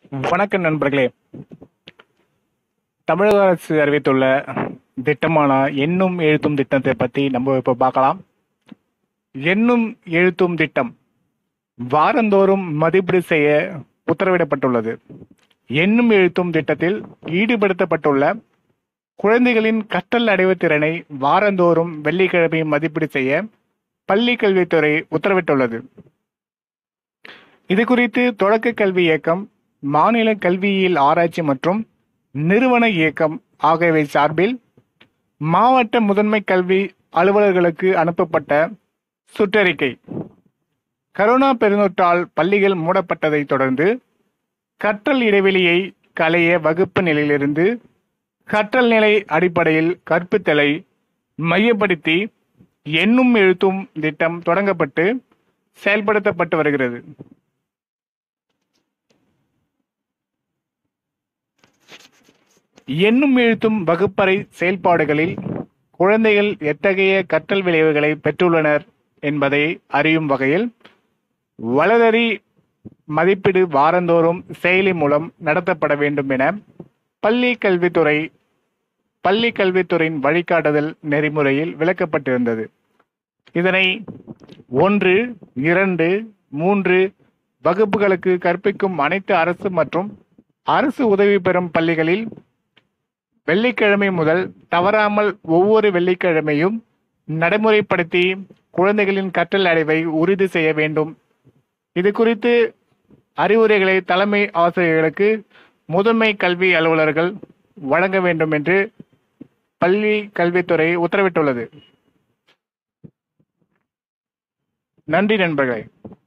வணக்கம் நண்பர்களே தமிழக அரசு அறிவித்துள்ள திட்டமான எண்ணும் எழுத்தும் திட்டத்தை பற்றி நம்ம இப்போ பார்க்கலாம் எண்ணும் எழுத்தும் திட்டம் வாரந்தோறும் மதிப்பீடு செய்ய உத்தரவிடப்பட்டுள்ளது எண்ணும் எழுத்தும் திட்டத்தில் ஈடுபடுத்தப்பட்டுள்ள குழந்தைகளின் கற்றல் அடைவு திறனை வாரந்தோறும் வெள்ளிக்கிழமை மதிப்பீடு செய்ய பள்ளி கல்வித்துறை உத்தரவிட்டுள்ளது இது குறித்து தொடக்க கல்வி இயக்கம் மாநில கல்வியியல் ஆராய்ச்சி மற்றும் நிறுவன இயக்கம் ஆகியவை சார்பில் மாவட்ட முதன்மை கல்வி அலுவலர்களுக்கு அனுப்பப்பட்ட சுற்றறிக்கை கரோனா பெருந்தொற்றால் பள்ளிகள் மூடப்பட்டதைத் தொடர்ந்து கற்றல் இடைவெளியை களைய வகுப்பு நிலையிலிருந்து கற்றல் நிலை அடிப்படையில் கற்பித்தலை மையப்படுத்தி எண்ணும் எழுத்தும் திட்டம் தொடங்கப்பட்டு செயல்படுத்தப்பட்டு வருகிறது எண்ணும் எழுத்தும் வகுப்பறை செயல்பாடுகளில் குழந்தைகள் எத்தகைய கற்றல் விளைவுகளை பெற்றுள்ளனர் என்பதை அறியும் வகையில் வளரறி மதிப்பீடு வாரந்தோறும் செயலி மூலம் நடத்தப்பட வேண்டும் என பள்ளி கல்வித்துறை பள்ளி கல்வித்துறையின் வழிகாட்டுதல் நெறிமுறையில் விளக்கப்பட்டிருந்தது இதனை ஒன்று இரண்டு மூன்று வகுப்புகளுக்கு கற்பிக்கும் அனைத்து அரசு மற்றும் அரசு உதவி பெறும் பள்ளிகளில் வெள்ளிக்கிழமை முதல் தவறாமல் ஒவ்வொரு வெள்ளிக்கிழமையும் நடைமுறைப்படுத்தி குழந்தைகளின் கற்றல் அடைவை உறுதி செய்ய வேண்டும் இது குறித்து அறிவுரைகளை தலைமை ஆசிரியர்களுக்கு முதன்மை கல்வி அலுவலர்கள் வழங்க வேண்டும் என்று பள்ளி கல்வித்துறை உத்தரவிட்டுள்ளது நன்றி நண்பர்களே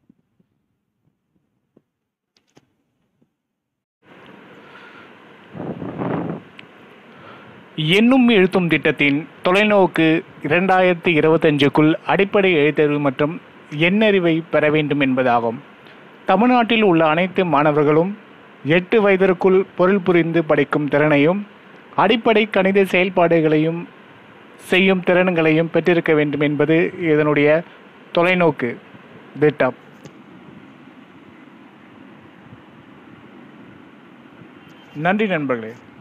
எண்ணும் எழுத்தும் திட்டத்தின் தொலைநோக்கு இரண்டாயிரத்தி இருபத்தஞ்சுக்குள் அடிப்படை எழுத்தறிவு மற்றும் எண்ணறிவை பெற வேண்டும் என்பதாகும் தமிழ்நாட்டில் உள்ள அனைத்து மாணவர்களும் எட்டு வயதிற்குள் பொருள் புரிந்து படிக்கும் திறனையும் அடிப்படை கணித செயல்பாடுகளையும் செய்யும் திறன்களையும் பெற்றிருக்க வேண்டும் என்பது இதனுடைய தொலைநோக்கு திட்டம் நன்றி நண்பர்களே